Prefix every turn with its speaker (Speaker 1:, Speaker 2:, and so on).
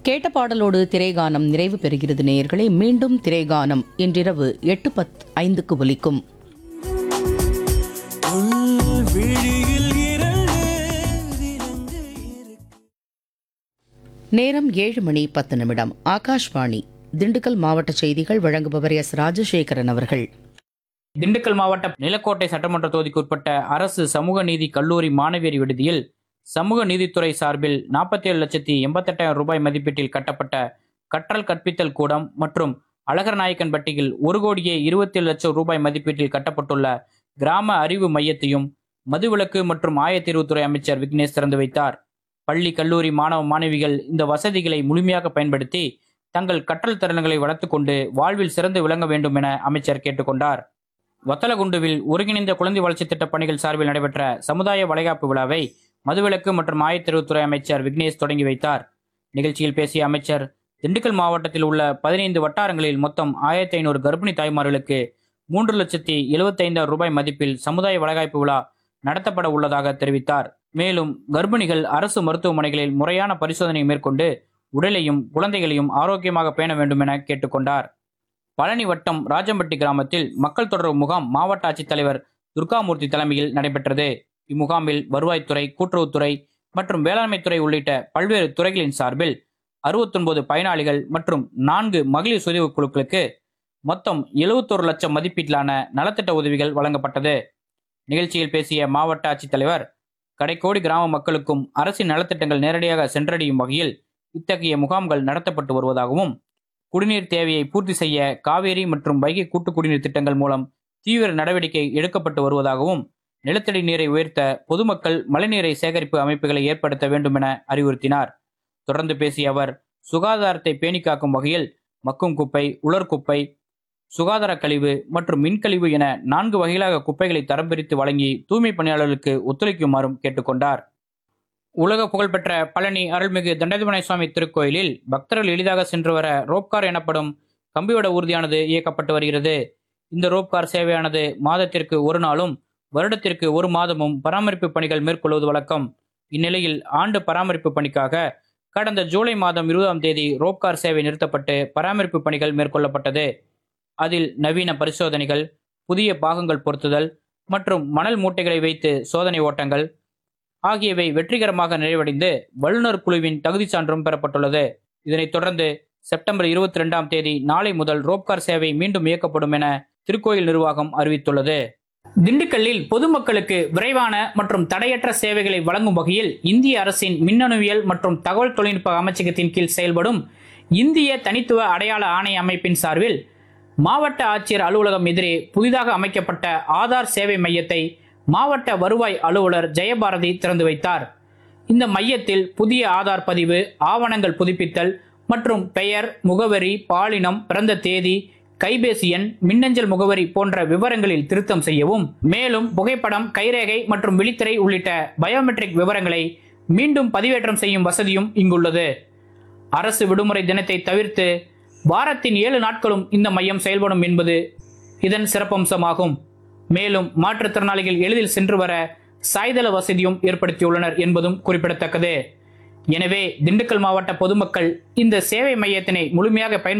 Speaker 1: கேட்ட பாடலோடு திரைகானம் நிறைவு பெறுகிறது நேயர்களே மீண்டும் திரைகானம் இன்றிரவு எட்டு பத் ஐந்துக்கு ஒலிக்கும்
Speaker 2: விழியில் இரண்டு விலங்கு இருக்கு
Speaker 1: நேரம் ஏழு மணி பத்து நிமிடம் ஆகாஷ்வாணி திண்டுக்கல் மாவட்ட செய்திகள் வழங்குபவர் எஸ் ராஜசேகரன் அவர்கள்
Speaker 3: திண்டுக்கல் மாவட்ட நிலக்கோட்டை சட்டமன்ற தொகுதிக்கு உட்பட்ட அரசு சமூக நீதி கல்லூரி மாணவியர் விடுதியில் சமூக நீதித்துறை சார்பில் நாற்பத்தி ஏழு லட்சத்தி எண்பத்தெட்டாயிரம் ரூபாய் மதிப்பீட்டில் கட்டப்பட்ட கற்றல் கற்பித்தல் கூடம் மற்றும் அழகர் நாயக்கன்பட்டியில் ஒரு கோடியே இருபத்தி லட்சம் ரூபாய் மதிப்பீட்டில் கட்டப்பட்டுள்ள கிராம அறிவு மையத்தையும் மதுவிலக்கு மற்றும் ஆயத்தீர்வுத்துறை அமைச்சர் விக்னேஷ் திறந்து வைத்தார் பள்ளி கல்லூரி மாணவ மாணவிகள் இந்த வசதிகளை முழுமையாக பயன்படுத்தி தங்கள் கற்றல் திறன்களை வளர்த்துக்கொண்டு வாழ்வில் சிறந்து விளங்க வேண்டும் என அமைச்சர் கேட்டுக்கொண்டார் வத்தலகுண்டுவில் ஒருங்கிணைந்த குழந்தை வளர்ச்சி திட்ட பணிகள் சார்பில் நடைபெற்ற சமுதாய வளைகாப்பு விழாவை மதுவிலக்கு மற்றும் ஆயத்தெரிவுத்துறை அமைச்சர் விக்னேஷ் தொடங்கி வைத்தார் நிகழ்ச்சியில் பேசிய அமைச்சர் திண்டுக்கல் மாவட்டத்தில் உள்ள பதினைந்து வட்டாரங்களில் மொத்தம் ஆயிரத்தி ஐநூறு கர்ப்பிணி தாய்மார்களுக்கு மூன்று லட்சத்தி எழுபத்தைந்தாயிரம் ரூபாய் மதிப்பில் சமுதாய வளைகாப்பு விழா நடத்தப்பட உள்ளதாக தெரிவித்தார் மேலும் கர்ப்பிணிகள் அரசு மருத்துவமனைகளில் முறையான பரிசோதனை மேற்கொண்டு உடலையும் குழந்தைகளையும் ஆரோக்கியமாக பேண வேண்டும் என கேட்டுக்கொண்டார் பழனி வட்டம் ராஜம்பட்டி கிராமத்தில் மக்கள் தொடர்பு முகாம் மாவட்ட ஆட்சித்தலைவர் துர்காமூர்த்தி தலைமையில் நடைபெற்றது இம்முகாமில் வருவாய்த்துறை கூட்டுறவுத்துறை மற்றும் வேளாண்மைத்துறை உள்ளிட்ட பல்வேறு துறைகளின் சார்பில் அறுபத்தொன்பது பயனாளிகள் மற்றும் நான்கு மகளிர் சுயஉதவி குழுக்களுக்கு மொத்தம் எழுபத்தொரு லட்சம் மதிப்பீட்டிலான நலத்திட்ட உதவிகள் வழங்கப்பட்டது நிகழ்ச்சியில் பேசிய மாவட்ட ஆட்சித்தலைவர் கடைக்கோடி கிராம மக்களுக்கும் அரசின் நலத்திட்டங்கள் நேரடியாக சென்றடையும் வகையில் இத்தகைய முகாம்கள் நடத்தப்பட்டு வருவதாகவும் குடிநீர் தேவையை பூர்த்தி செய்ய காவேரி மற்றும் வைகை கூட்டு குடிநீர் திட்டங்கள் மூலம் தீவிர நடவடிக்கை எடுக்கப்பட்டு வருவதாகவும் நிலத்தடி நீரை உயர்த்த பொதுமக்கள் மழைநீரை சேகரிப்பு அமைப்புகளை ஏற்படுத்த வேண்டும் என அறிவுறுத்தினார் தொடர்ந்து பேசிய அவர் சுகாதாரத்தை பேணி காக்கும் வகையில் மக்கும் குப்பை உலர் குப்பை சுகாதார கழிவு மற்றும் மின்கழிவு என நான்கு வகைகளாக குப்பைகளை தரம் பிரித்து வழங்கி தூய்மை பணியாளர்களுக்கு ஒத்துழைக்குமாறும் கேட்டுக்கொண்டார் உலக புகழ்பெற்ற பழனி அருள்மிகு தண்டாதிபனை சுவாமி திருக்கோயிலில் பக்தர்கள் எளிதாக சென்று வர ரோப்கார் எனப்படும் கம்பிவட ஊர்தியானது இயக்கப்பட்டு வருகிறது இந்த ரோப்கார் சேவையானது மாதத்திற்கு ஒரு நாளும் வருடத்திற்கு ஒரு மாதமும் பராமரிப்பு பணிகள் மேற்கொள்வது வழக்கம் இந்நிலையில் ஆண்டு பராமரிப்பு பணிக்காக கடந்த ஜூலை மாதம் இருபதாம் தேதி ரோப்கார் சேவை நிறுத்தப்பட்டு பராமரிப்பு பணிகள் மேற்கொள்ளப்பட்டது அதில் நவீன பரிசோதனைகள் புதிய பாகங்கள் பொருத்துதல் மற்றும் மணல் மூட்டைகளை வைத்து சோதனை ஓட்டங்கள் ஆகியவை வெற்றிகரமாக நிறைவடைந்து வல்லுநர் குழுவின் தகுதி சான்றும் பெறப்பட்டுள்ளது இதனைத் தொடர்ந்து செப்டம்பர் இருபத்தி ரெண்டாம் தேதி நாளை முதல் ரோப்கார் சேவை மீண்டும் இயக்கப்படும் என திருக்கோயில் நிர்வாகம் அறிவித்துள்ளது திண்டுக்கல்லில் பொதுமக்களுக்கு விரைவான மற்றும் தடையற்ற சேவைகளை வழங்கும் வகையில் இந்திய அரசின் மின்னணுவியல் மற்றும் தகவல் தொழில்நுட்ப அமைச்சகத்தின் கீழ் செயல்படும் இந்திய தனித்துவ அடையாள ஆணைய அமைப்பின் சார்பில் மாவட்ட ஆட்சியர் அலுவலகம் எதிரே புதிதாக அமைக்கப்பட்ட ஆதார் சேவை மையத்தை மாவட்ட வருவாய் அலுவலர் ஜெயபாரதி திறந்து வைத்தார் இந்த மையத்தில் புதிய ஆதார் பதிவு ஆவணங்கள் புதுப்பித்தல் மற்றும் பெயர் முகவரி பாலினம் பிறந்த தேதி கைபேசி எண் மின்னஞ்சல் முகவரி போன்ற விவரங்களில் திருத்தம் செய்யவும் மேலும் புகைப்படம் கைரேகை மற்றும் விழித்திரை உள்ளிட்ட பயோமெட்ரிக் விவரங்களை மீண்டும் பதிவேற்றம் செய்யும் வசதியும் இங்குள்ளது அரசு விடுமுறை தினத்தை தவிர்த்து வாரத்தின் ஏழு நாட்களும் இந்த மையம் செயல்படும் என்பது இதன் சிறப்பம்சமாகும் மேலும் மாற்றுத்திறனாளிகள் எளிதில் சென்று வர சாய்தள வசதியும் ஏற்படுத்தியுள்ளனர் என்பதும் குறிப்பிடத்தக்கது எனவே திண்டுக்கல் மாவட்ட பொதுமக்கள் இந்த சேவை மையத்தினை முழுமையாக பயன்படுத்த